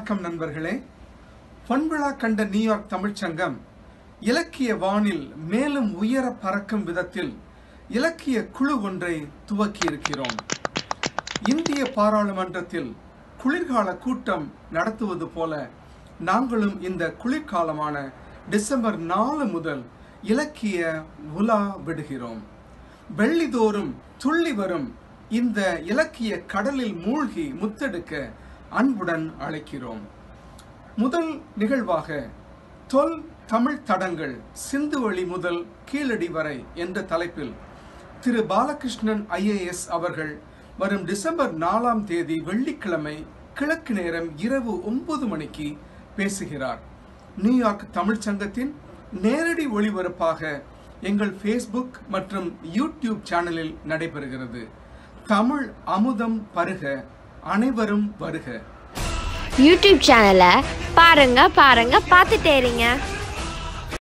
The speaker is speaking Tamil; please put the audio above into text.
வணக்கம் நண்பர்களே பொன்விழா கண்ட நியூயார்க் தமிழ்ச்சங்கம் இலக்கிய வானில் மேலும் உயர பறக்கும் விதத்தில் இலக்கிய குழு ஒன்றை துவக்கி இருக்கிறோம் இந்திய பாராளுமன்றத்தில் குளிர்கால கூட்டம் நடத்துவது போல நாங்களும் இந்த குளிர்காலமான டிசம்பர் நாலு முதல் இலக்கிய உலா விடுகிறோம் வெள்ளிதோறும் துள்ளி வரும் இந்த இலக்கிய கடலில் மூழ்கி முத்தெடுக்க அன்புடன் அழைக்கிறோம் முதல் நிகழ்வாக தொல் தமிழ் தடங்கள் சிந்துவெளி முதல் கீழடி வரை என்ற தலைப்பில் திரு பாலகிருஷ்ணன் ஐஏஎஸ் அவர்கள் வரும் டிசம்பர் நாலாம் தேதி வெள்ளிக்கிழமை கிழக்கு நேரம் இரவு ஒன்பது மணிக்கு பேசுகிறார் நியூயார்க் தமிழ்ச் சங்கத்தின் நேரடி ஒளிபரப்பாக எங்கள் ஃபேஸ்புக் மற்றும் யூடியூப் சேனலில் நடைபெறுகிறது தமிழ் அமுதம் பருக அனைவரும் வருக யூடியூப் சேனலை பாருங்க பாருங்க பார்த்துட்டே இருங்க